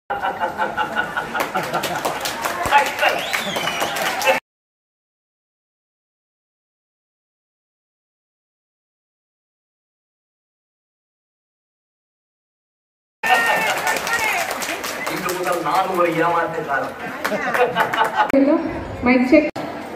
இன்று முதல் நான் ஒரு ஏமாற்றுக்காரன் மைக் செக்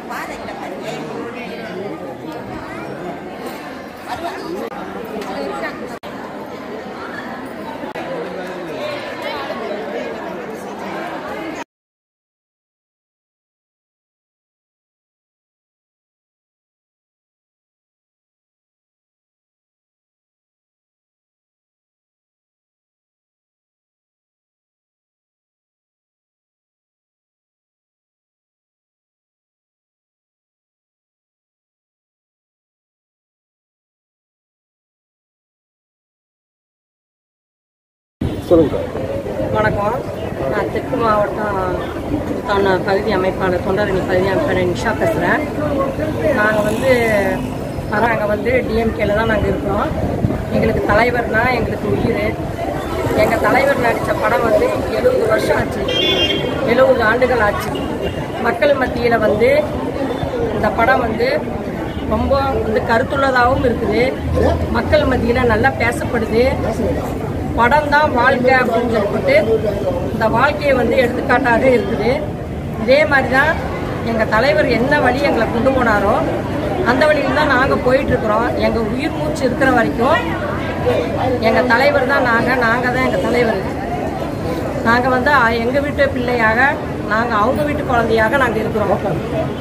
சொல்லுங்க வணக்கம் நான் தெற்கு மாவட்டம் தொன்ன பகுதி அமைப்பாளர் தொண்டரணி பகுதி அமைப்பாளர் நிஷா பேசுகிறேன் நாங்கள் வந்து நாங்கள் வந்து டிஎம்கேல தான் நாங்கள் இருக்கிறோம் எங்களுக்கு தலைவர்னா எங்களுக்கு உயிர் எங்கள் தலைவர் நடித்த படம் வந்து எழுபது வருஷம் ஆச்சு எழுபது ஆண்டுகள் ஆச்சு மக்கள் மத்தியில் வந்து இந்த படம் வந்து ரொம்ப வந்து கருத்துள்ளதாகவும் இருக்குது மக்கள் மத்தியில் நல்லா பேசப்படுது படம் தான் வாழ்க்கை அப்படின்னு சொல்லிட்டு இந்த வாழ்க்கையை வந்து எடுத்துக்காட்டாக இருக்குது இதே மாதிரி தான் எங்கள் தலைவர் என்ன வழி எங்களை கொண்டு போனாரோ அந்த வழியில் தான் நாங்கள் போயிட்டுருக்குறோம் எங்கள் உயிர் மூச்சு இருக்கிற வரைக்கும் எங்கள் தலைவர் தான் நாங்கள் நாங்கள் தான் எங்கள் தலைவர் நாங்கள் வந்து எங்கள் வீட்டு பிள்ளையாக நாங்கள் அவங்க வீட்டு குழந்தையாக நாங்கள் இருக்கிறோம்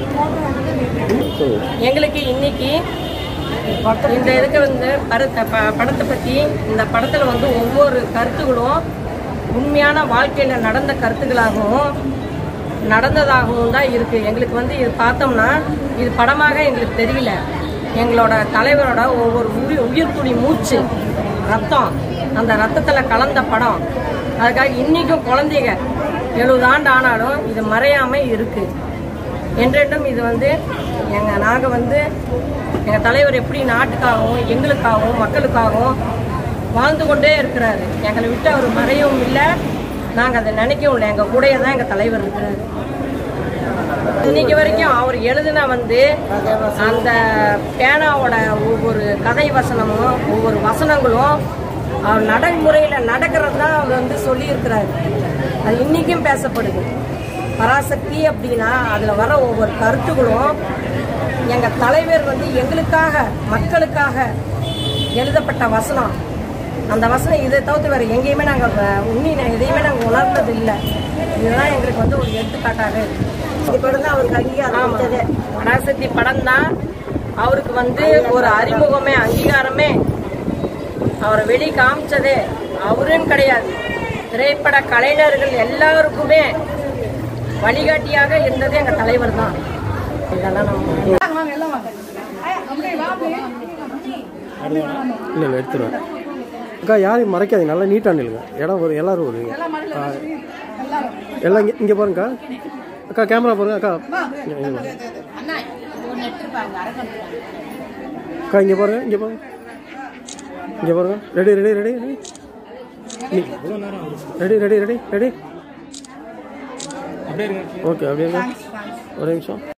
எங்களுக்கு இன்னைக்கு இந்த இதுக்கு வந்து படத்தை ப- படத்தை பற்றி இந்த படத்தில் வந்து ஒவ்வொரு கருத்துகளும் உண்மையான வாழ்க்கையில் நடந்த கருத்துக்களாகவும் நடந்ததாகவும் தான் இருக்குது எங்களுக்கு வந்து இது பார்த்தோம்னா இது படமாக எங்களுக்கு தெரியல எங்களோட தலைவரோட ஒவ்வொரு உயிர் உயிர் துளி மூச்சு ரத்தம் அந்த ரத்தத்தில் கலந்த படம் அதுக்காக இன்றைக்கும் குழந்தைங்க எழுபது ஆண்டு ஆனாலும் இது மறையாமல் இருக்குது என்றென்றும் இது வந்து எங்கள் நாங்கள் வந்து எங்கள் தலைவர் எப்படி நாட்டுக்காகவும் எங்களுக்காகவும் மக்களுக்காகவும் வாழ்ந்து கொண்டே இருக்கிறாரு எங்களை விட்டு அவர் மறையவும் இல்லை நாங்கள் அதை நினைக்கவும் இல்லை எங்கள் கூடயே தான் எங்கள் தலைவர் இருக்கிறாரு இன்னைக்கு வரைக்கும் அவர் எழுதின வந்து அந்த பேனாவோட ஒவ்வொரு கதை வசனமும் ஒவ்வொரு வசனங்களும் அவர் நடைமுறையில் நடக்கிறது தான் அவர் வந்து சொல்லியிருக்கிறாரு அது இன்னைக்கும் பேசப்படுது பராசக்தி அப்படின்னா அதில் வர ஒவ்வொரு கருத்துகளும் எங்கள் தலைவர் வந்து எங்களுக்காக மக்களுக்காக எழுதப்பட்ட வசனம் அந்த வசனம் இதை தவிர்த்து வேறு எங்கேயுமே நாங்கள் உண்ணி எதையுமே நாங்கள் உணர்ந்தது இல்லை இதுதான் எங்களுக்கு வந்து ஒரு எடுத்துக்காட்டாக இருக்கு ஆமா. பராசக்தி படம் தான் அவருக்கு வந்து ஒரு அறிமுகமே அங்கீகாரமே அவரை வெளி காமிச்சதே அவருன்னு கிடையாது திரைப்பட கலைஞர்கள் எல்லாருக்குமே வழிகாட்டியாக இருந்தது எங்க தலைவர் தான் இதெல்லாம் நம்ம இல்லை இல்லை எடுத்துருவேன் அக்கா யாரையும் மறைக்காதீங்க நல்லா நீட்டாக நில்லுங்க இடம் ஒரு எல்லாரும் வருவீங்க ஆ. எல்லாம் இங்கே இங்கே பாருங்கக்கா அக்கா கேமரா பாருங்க அக்கா இங்க- இங்க பாருங்க. அக்கா இங்கே பாருங்க இங்கே பாருங்க இங்கே பாருங்க ready ready ready ready ready ready ready ready okay அப்படியே இருங்க. ஒரு நிமிஷம்